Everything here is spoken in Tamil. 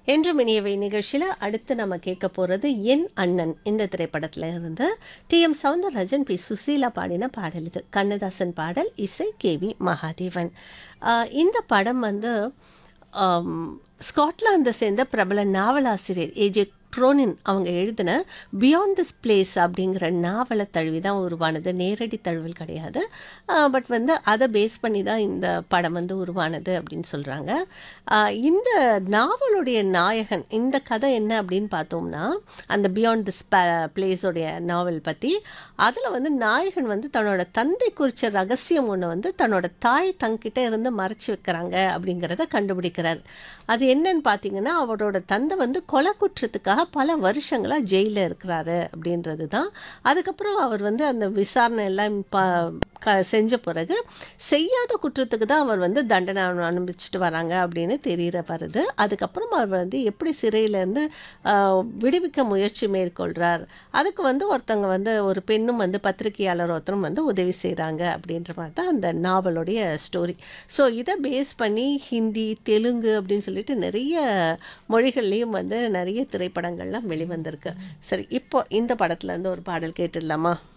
என்றும் இனியவை நிகழ்ச்சியில் அடுத்து நம்ம கேட்க போகிறது என் அண்ணன் இந்த திரைப்படத்தில் இருந்து T M Soundararajan P Susheela பாடின பாடல் இது கண்ணதாசன் பாடல் இசை கே வி மகாதேவன் ஆஹ் இந்த படம் வந்து ஆம், ஸ்காட்லாந்தை சேர்ந்த பிரபல நாவலாசிரியர் ஏஜே க்ரோனின் அவங்க எழுதின பியாண்ட் திஸ் பிளேஸ் அப்படிங்கிற நாவலை தழுவி தான் உருவானது நேரடி தழுவல் கிடையாது பட் வந்து அதை பேஸ் பண்ணி தான் இந்த படம் வந்து உருவானது அப்படின்னு சொல்கிறாங்க இந்த நாவலுடைய நாயகன் இந்த கதை என்ன அப்படின்னு பார்த்தோம்னா அந்த பியாண்ட் திஸ் பிளேஸோடைய நாவல் பற்றி அதில் வந்து நாயகன் வந்து தன்னோட தந்தை குறித்த ரகசியம் ஒன்று வந்து தன்னோட தாய் தங்கிட்ட இருந்து மறைச்சு வைக்கிறாங்க அப்படிங்கிறத கண்டுபிடிக்கிறார் அது என்னன்னு பார்த்தீங்கன்னா அவரோட தந்தை வந்து கொலை குற்றத்துக்காக பல வருஷங்களாக ஜெயிலில் இருக்கிறாரு அப்படின்றது தான் அதுக்கப்புறம் அவர் வந்து அந்த விசாரணை எல்லாம் ப க செஞ்ச பிறகு செய்யாத குற்றத்துக்கு தான் அவர் வந்து தண்டனை அனு- அனுபவிச்சுட்டு வராங்க அப்படின்னு தெரியற வருது அதுக்கப்புறம் அவர் வந்து எப்படி சிறையிலேருந்து விடுவிக்க முயற்சி மேற்கொள்கிறார் அதுக்கு வந்து ஒருத்தவங்க வந்து ஒரு பெண்ணும் வந்து பத்திரிகையாளர் ஒருத்தரும் வந்து உதவி செய்கிறாங்க அப்படின்ற மாதிரி தான் அந்த நாவலுடைய ஸ்டோரி ஸோ இதை பேஸ் பண்ணி ஹிந்தி தெலுங்கு அப்படின்னு சொல்லிட்டு நிறைய மொழிகள்லேயும் வந்து நிறைய திரைப்படங்கள்லாம் வெளிவந்திருக்கு சரி இப்போ இந்த படத்துல இருந்து ஒரு பாடல் கேட்டுடலாமா